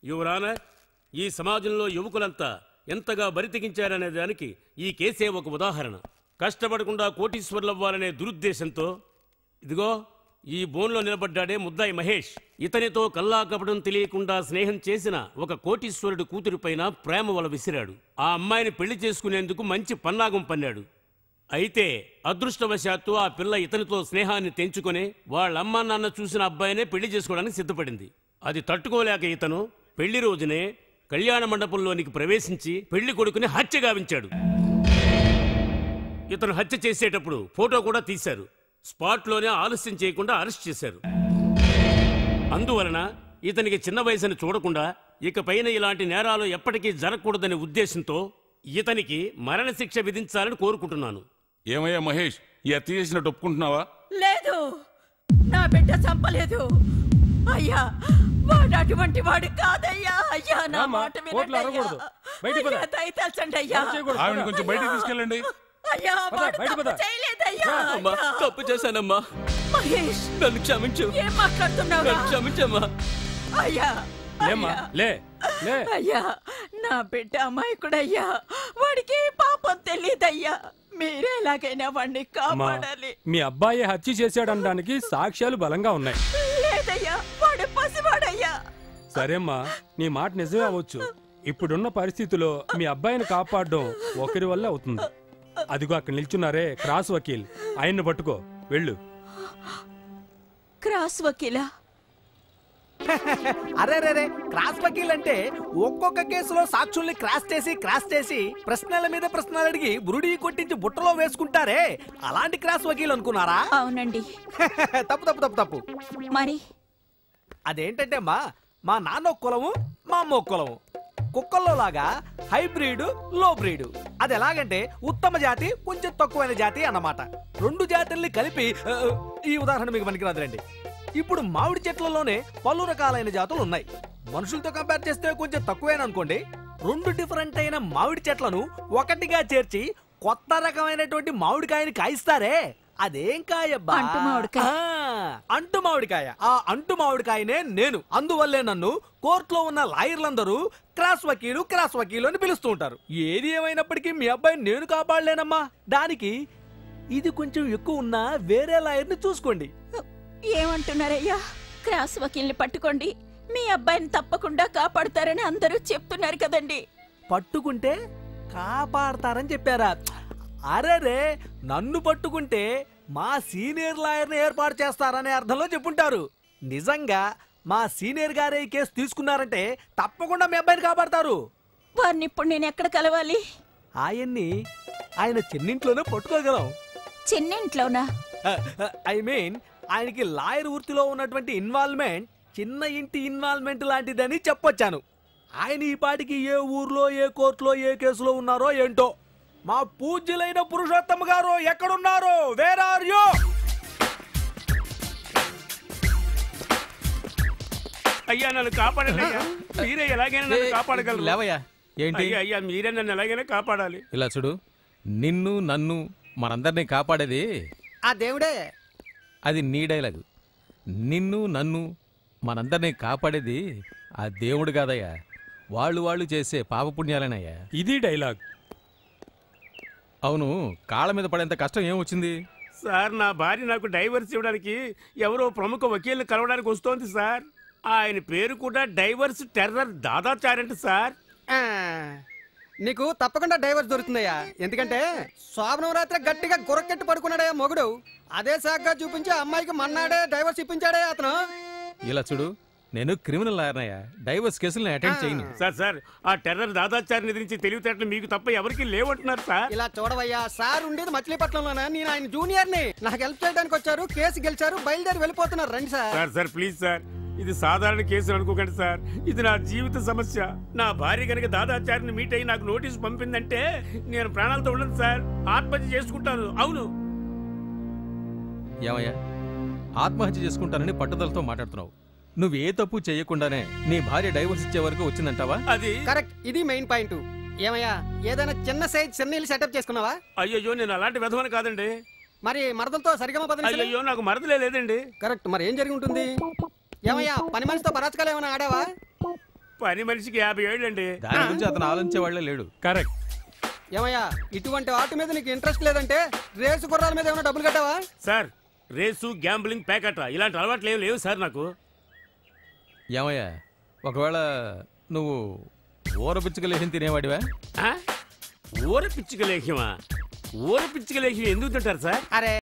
యువరాన ఈ సమాజంలో యువకులంతా ఎంతగా బరితెగించారనే దానికి ఈ కేసే ఒక ఉదాహరణ కష్టపడకుండా కోటీశ్వర్లవ్వాలనే దురుద్దేశంతో ఇదిగో ఈ బోన్లో నిలబడ్డాడే ముద్దాయి మహేష్ ఇతనితో కల్లా కపడం తెలియకుండా స్నేహం చేసిన ఒక కోటీశ్వరుడు కూతురిపైన ప్రేమ వల విసిరాడు ఆ అమ్మాయిని పెళ్లి చేసుకునేందుకు మంచి పన్నాగం పన్నాడు అయితే అదృష్టవశాత్తు ఆ పిల్ల ఇతనితో స్నేహాన్ని తెంచుకొని వాళ్ళ అమ్మా నాన్న చూసిన అబ్బాయినే పెళ్లి చేసుకోవడానికి సిద్ధపడింది అది తట్టుకోలేక ఇతను పెళ్లి రోజునే కళ్యాణ మండపంలోనికి ప్రవేశించి పెళ్లి కొడుకుని హత్య గావించాడు ఇతను హత్య చేసేటప్పుడు ఫోటో కూడా తీశారు స్పాట్లోనే ఆలస్యం చేయకుండా అరెస్ట్ చేశారు అందువలన ఇతనికి చిన్న వయసును చూడకుండా ఇకపైన ఇలాంటి నేరాలు ఎప్పటికీ జరగకూడదనే ఉద్దేశంతో ఇతనికి మరణశిక్ష విధించాలని కోరుకుంటున్నాను ఏమయ్యా మహేష్ ఈ హత్య చేసినట్టు ఒప్పుకుంటున్నావా లేదు నా బిడ్డ చంపలేదు అయ్యా వాడు అటువంటి వాడు కాదయ్యా అయ్యా నా రామ్మా, మాట కోర్టులో వినండి అయ్యా. అరవకూడదు. బయటికి పద. అయ్యా, దయతలచండి అయ్యా చేయకూడదు. ఆవిడ కొంచెం బయటికి తీసుకెళ్ళండి అయ్యా పద, వాడు బయటికి తప్పు పద. చేయలేదయ్యా అమ్మా అయ్యా. తప్పు చేశానమ్మా మహేష్ నన్ను క్షమించు ఏం మాట్లాడుతున్నావు నన్ను క్షమించమ్మా అయ్యా లేమ్మా అయ్యా. లే లే అయ్యా నా బిడ్డ అమాయకుడయ్యా వాడికి పాపం తెలియదయ్యా మీరే ఎలాగైనా వాడిని అమ్మా కాపాడాలి మీ అబ్బాయి హత్య చేశాడనడానికి సాక్ష్యాలు బలంగా ఉన్నాయి లేదయ్యా వాడు పసివాడయ్యా సరేమ్మా నీ మాట నిజమే అవ్వచ్చు ఇప్పుడున్న పరిస్థితిలో మీ అబ్బాయిని కాపాడడం ఒకరి వల్ల అవుతుంది అదిగో అక్కడ నిల్చున్నారే క్రాస్ వకీల్ ఆయన్ని పట్టుకో వెళ్ళు క్రాస్ వకీలా అరే రే రే క్రాస్ వకీల్ అంటే ఒక్కొక్క కేసులో సాక్షుల్ని క్రాస్ చేసి క్రాస్ చేసి ప్రశ్నల మీద ప్రశ్నలు అడిగి బురుడి కొట్టించి బుట్టలో వేసుకుంటారే అలాంటి క్రాస్ వకీల్ అనుకున్నారా అవునండి తప్పు తప్పు తప్పు తప్పు మరి అదేంటంటే మా మా నాన్న ఒక కులము మా అమ్మ ఒక కులము కుక్కల్లో లాగా హైబ్రిడ్ లో బ్రీడ్ అది ఎలాగంటే ఉత్తమ జాతి కొంచెం తక్కువైన జాతి అన్నమాట రెండు జాతుల్ని కలిపి ఆ, ఈ ఉదాహరణ మీకు పనికిరాదులేండి ఇప్పుడు మామిడి చెట్లలోనే పలు రకాలైన జాతులు ఉన్నాయి మనుషులతో కంపేర్ చేస్తే కొంచెం తక్కువేనా అనుకోండి రెండు డిఫరెంట్ అయిన మామిడి చెట్లను ఒకటిగా చేర్చి కొత్త రకమైనటువంటి మామిడికాయని కాయిస్తారే అదేం కాయబ్బా అంటు మామిడికాయ. ఆ, అంటు మామిడికాయ ఆ అంటు మామిడికాయనే నేను అందువల్లే నన్ను కోర్టులో ఉన్న లాయర్లందరూ క్రాస్ వకీలు క్రాస్ వకీలు అని పిలుస్తూ ఉంటారు ఏది ఏమైనప్పటికీ మీ అబ్బాయిని నేను కాపాడలేనమ్మా దానికి ఇది కొంచెం ఎక్కువ ఉన్నా వేరే లాయర్ని చూసుకోండి ఏమంటున్నారయ్యా క్రాస్ వకీల్ని పట్టుకోండి మీ అబ్బాయిని తప్పకుండా కాపాడుతారని అందరూ చెప్తున్నారు కదండి పట్టుకుంటే కాపాడతారని చెప్పారా అరేరే నన్ను పట్టుకుంటే మా సీనియర్ లాయర్ని ఏర్పాటు చేస్తారనే అర్థంలో చెప్పుంటారు నిజంగా మా సీనియర్ గారే ఈ కేసు తీసుకున్నారంటే తప్పకుండా మీ అబ్బాయిని కాపాడతారు వారిని ఇప్పుడు నేను ఎక్కడ కలవాలి ఆయన్ని ఆయన చిన్నింట్లోనే పట్టుకోగలం చిన్నింట్లోనా ఐ మీన్ ఆయనకి లాయర్ వృత్తిలో ఉన్నటువంటి ఇన్వాల్వ్మెంట్ చిన్న ఇంటి ఇన్వాల్వ్మెంట్ లాంటిదని చెప్పొచ్చాను ఆయన ఈ పాటికి ఏ ఊర్లో ఏ కోర్టులో ఏ కేసులో ఉన్నారో ఏంటో మా పూజ్యులైన పురుషోత్తమ గారు ఎక్కడున్నారో వేర్ ఆర్ యూ అయ్యా నన్ను కాపాడండి అయ్యా మీరే ఎలాగైనా నన్ను కాపాడగలరు లేవయ్యా ఏంటి అయ్యా అయ్యా మీరే నన్ను ఎలాగైనా కాపాడాలి ఇలా చూడు నిన్ను నన్ను మనందరినీ కాపాడేది ఆ దేవుడే అది నీ డైలాగు నిన్ను నన్ను మనందరినీ కాపాడేది ఆ దేవుడు కాదయ్యా వాళ్ళు వాళ్ళు చేసే పాపపుణ్యాలేనయ్యా ఇది డైలాగ్ అవును కాళ్ళ మీద పడేంత కష్టం ఏం వచ్చింది సార్ నా భార్య నాకు డైవర్స్ ఇవ్వడానికి ఎవరో ప్రముఖ వకీల్ని కలవడానికి వస్తోంది సార్ ఆయన పేరు కూడా డైవర్స్ టెర్రర్ దాదాచారంట సార్ ఆ, నీకు తప్పకుండా డైవర్స్ దొరుకుతుందయ్యా ఎందుకంటే శోభనం రాత్రి గట్టిగా గురకెట్టి పడుకున్నాడయ్యా మొగుడు అదే సాగ్గా చూపించి అమ్మాయికి మన్నాడే డైవర్స్ ఇప్పించాడే అతను ఇలా చూడు నేను క్రిమినల్ లాయర్నయ్యా డైవర్స్ కేసులను అటెండ్ చేయను సార్ సార్ ఆ టెర్రర్ దాదాచారిని ఎదిరించి తెలివితేటలు మీకు తప్ప ఎవరికి లేవంటున్నారు సార్ ఇలా చూడవయ్యా సార్ ఉండేది మచిలీపట్నంలోనే నేను ఆయన జూనియర్ని నాకు హెల్ప్ చేయడానికి వచ్చారు కేసు గెలిచారు బయలుదేరి వెళ్ళిపోతున్నారు రండి sir sir sir please sir ఇది సాధారణ కేసు అనుకోకండి సార్ ఇది నా జీవిత సమస్య నా భార్య కనుక దాదాచారిని మీట్ అయ్యి నాకు నోటీస్ పంపిందంటే నేను ప్రాణాలతో ఉండను సార్ ఆత్మహత్య చేసుకుంటాను అవును ఏమయ్యా ఆత్మహత్య చేసుకుంటానని పట్టుదలతో మాట్లాడుతున్నావు నువ్వు ఏ తప్పు చేయకుండానే నీ భార్య డైవర్స్ ఇచ్చే వరకు వచ్చిందంటావా అది కరెక్ట్ ఇది మెయిన్ పాయింట్ ఏమయ్యా ఏదైనా చిన్న సైజ్ చిన్న ఇల్లు సెటప్ చేసుకున్నావా అయ్యయ్యో నేను అలాంటి విధవని కాదండి మరి మరదలతో సరిగమ పదని అయ్యయ్యో నాకు మరదలే లేదండి కరెక్ట్ మరి ఏం జరిగి ఉంటుంది ఏమయ్యా పని మనిషితో పరాచకాలు ఏమైనా ఆడావా పని మనిషికి యాభై ఏళ్ళు అండి దాని గురించి అతను ఆలోచించే వాళ్ళే లేడు కరెక్ట్ ఏమయ్యా ఇటువంటి వాటి మీద నీకు ఇంట్రెస్ట్ లేదంటే రేసు గుర్రాల మీద ఏమైనా డబ్బులు కట్టావా సార్ రేసు గ్యాంబ్లింగ్ ప్యాకెట్ ఇలాంటి అలవాట్లు ఏం లేవు సార్ నాకు ఏమయ్యా ఒకవేళ నువ్వు ఊర పిచ్చుకలేసిన తినేవాడివా ఆ? ఊర పిచ్చుక లేఖ్యమా ఊర పిచ్చుక లేఖ్యం ఎందుకు తింటారు సార్ అరే